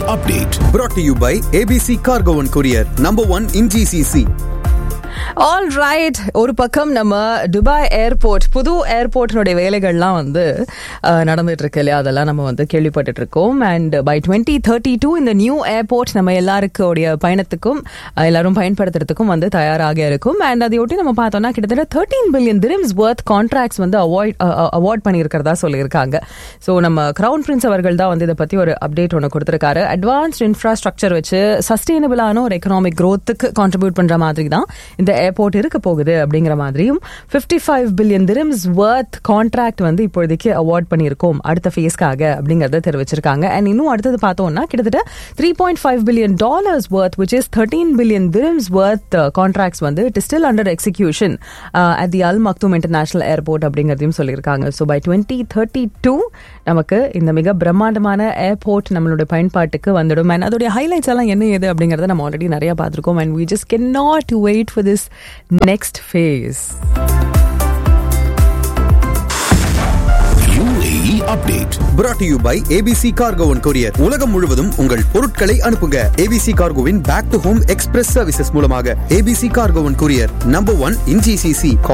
update. brought to you by ABC Cargo and Courier, number one in GCC. All right ஒரு பக்கம் நம்ம Dubai airport புது ஏர்போர்ட்டினுடைய வேலைகள்லாம் வந்து அஹ், நடந்துட்டு இருக்கு இல்லையா அதெல்லாம் நம்ம வந்து கேள்விப்பட்டுட்டு இருக்கோம் and by twenty thirty two இந்த நியூ ஏர்போர்ட் நம்ம எல்லாருக்குடைய பயணத்துக்கும் அஹ், எல்லாரும் பயன்படுத்துறதுக்கும் வந்து தயாராக இருக்கும் அண்ட் அதையொட்டி நம்ம பார்த்தோம்னா கிட்டத்தட்ட thirteen billion dirhams worth contracts வந்து அவாய்ட் அவார்ட் பண்ணியிருக்கிறதா சொல்லியிருக்காங்க ஸோ நம்ம கிரவுன் பிரின்ஸ் அவர்கள் தான் வந்து இதை பத்தி ஒரு அப்டேட் ஒன்று கொடுத்திருக்காரு அட்வான்ஸ்ட் இன்ஃப்ராஸ்ட்ரக்சர் வச்சு சஸ்டைனபிளான ஒரு எக்கனாமிக் growth-க்கு கான்ட்ரிபியூட் பண்ற மாதிரி தான் இந்த ஏர்போர்ட் இருக்க போகுது அப்படிங்கிற மாதிரியும் 55 five billion dirhams worth contract வந்து இப்போதைக்கு அவார்ட் பண்ணியிருக்கோம் அடுத்த ஃபேஸ்க்காக அப்படிங்கறத தெரிவிச்சிருக்காங்க அண்ட் இன்னும் அடுத்தது பார்த்தோம்னா கிட்டத்தட்ட three point five billion dollars worth which is thirteen billion dirhams worth contracts வந்து it still under execution at the Al Maktoum international airport அப்படிங்கிறதையும் சொல்லியிருக்காங்க so by twenty thirty two நமக்கு இந்த மிக பிரம்மாண்டமான ஏர்போர்ட் நம்மளுடைய பயன்பாட்டுக்கு வந்துடும் அண்ட் அதோடைய ஹைலைட்ஸ் எல்லாம் என்ன ஏது அப்படிங்கறத நம்ம ஆல்ரெடி நிறைய பார்த்துருக்கோம் and we just can not wait for this next phase UAE update. brought to you by ABC Cargo and Courier. உலகம் முழுவதும் உங்கள் பொருட்களை அனுப்புங்க ABC Cargoவின் back to home express services மூலமாக ABC Cargo and Courier, number one in GCC. Call